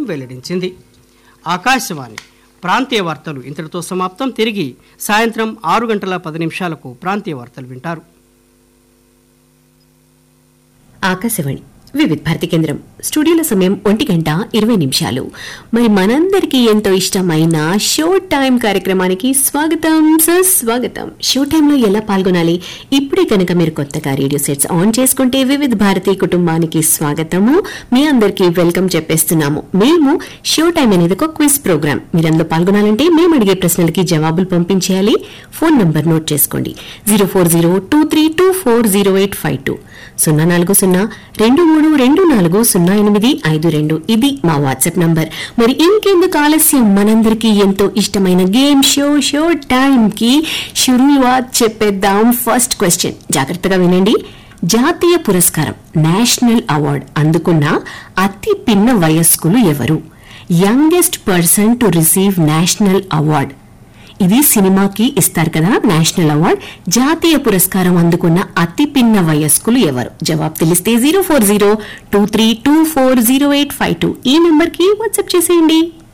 వెల్లడించింది ఆకాశవాణి ప్రాంతీయ వార్తలు ఇంతటితో సమాప్తం తిరిగి సాయంత్రం ఆరు గంటల పది నిమిషాలకు ప్రాంతీయ వార్తలు వింటారు ఆకాశవాణి వివిధ భారతి కేంద్రం స్టూడియోల సమయం ఒంటి గంట ఇరవై నిమిషాలు మరి మనందరికీ ఎంతో ఇష్టమైన షో టైం కార్యక్రమానికి స్వాగతం సుస్వాగతం షో టైంలో ఎలా పాల్గొనాలి ఇప్పుడే కనుక మీరు కొత్తగా రేడియో సెట్స్ ఆన్ చేసుకుంటే వివిధ భారతి కుటుంబానికి స్వాగతము మీ అందరికీ వెల్కమ్ చెప్పేస్తున్నాము మేము షో టైం అనేది ఒక క్విజ్ ప్రోగ్రామ్ మీరు అందులో పాల్గొనాలంటే మేము అడిగే ప్రశ్నలకి జవాబులు పంపించేయాలి ఫోన్ నంబర్ నోట్ చేసుకోండి zero four zero two three two four zero eight five two సున్నా నాలుగు సున్నా రెండు మూడు రెండు నాలుగు సున్నా ఎనిమిది ఐదు రెండు ఇది మా వాట్సాప్ నంబర్ మరి ఇంకెందుకు ఆలస్యం మనందరికీ ఎంతో ఇష్టమైన గేమ్ షో షో టైం కి షురువాత్ చెప్పేద్దాం ఫస్ట్ క్వశ్చన్ జాగ్రత్తగా వినండి జాతీయ పురస్కారం నేషనల్ అవార్డ్ అందుకున్న అతి పిన్న వయస్కులు ఎవరు youngest person to receive national award ఇది సినిమాకి ఇస్తారు కదా నేషనల్ అవార్డ్ జాతీయ పురస్కారం అందుకున్న అతి పిన్న వయస్కులు ఎవరు జవాబు తెలిస్తే zero four zero two three two four zero eight five two ఈ నెంబర్ కి వాట్సాప్ చేసేయండి